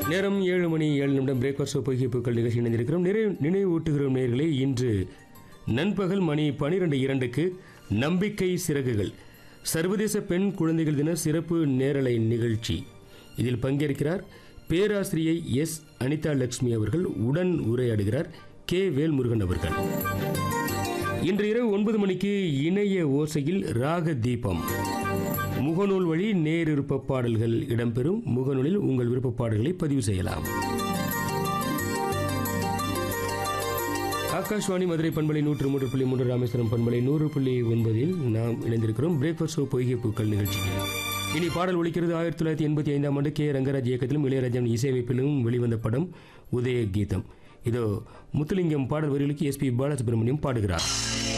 நேரம் ஏழு மணி ஏழு நிமிடம் பிரேக்ஃபாஸ்ட் பொய்கைப்புக்கள் நிகழ்ச்சி இணைந்திருக்கிறோம் நிறை நினைவூட்டுகிறோம் நேர்களே இன்று நண்பகல் மணி பனிரெண்டு இரண்டுக்கு நம்பிக்கை சிறகுகள் சர்வதேச பெண் குழந்தைகள் தின சிறப்பு நேரலை நிகழ்ச்சி இதில் பங்கேற்கிறார் பேராசிரியை எஸ் அனிதா லட்சுமி அவர்கள் உடன் உரையாடுகிறார் கே வேல்முருகன் அவர்கள் இன்று இரவு ஒன்பது மணிக்கு இணைய ஓசையில் ராக தீபம் முகநூல் வழி நேர் விருப்ப பாடல்கள் இடம்பெறும் முகநூலில் உங்கள் விருப்ப பாடல்களை பதிவு செய்யலாம் ஆகாஷ்வாணி மதுரை பண்பலை நூற்று மூன்று புள்ளி மூன்று ராமேஸ்வரம் பண்பலை நூறு புள்ளி ஒன்பதில் நாம் இணைந்திருக்கிறோம் பிரேக்ஃபாஸ்ட் ஷோ பொய்கை பூக்கள் நிகழ்ச்சியில் இனி பாடல் ஒலிக்கிறது ஆயிரத்தி தொள்ளாயிரத்தி எண்பத்தி ஐந்தாம் ஆண்டு கே ரங்கராஜ் இயக்கத்திலும் இளையராஜன் இசையமைப்பிலும் வெளிவந்த படம் உதய கீதம் இதோ முத்துலிங்கம் பாடல் வரிகளுக்கு எஸ்பி பாலசுப்ரமணியம் பாடுகிறார்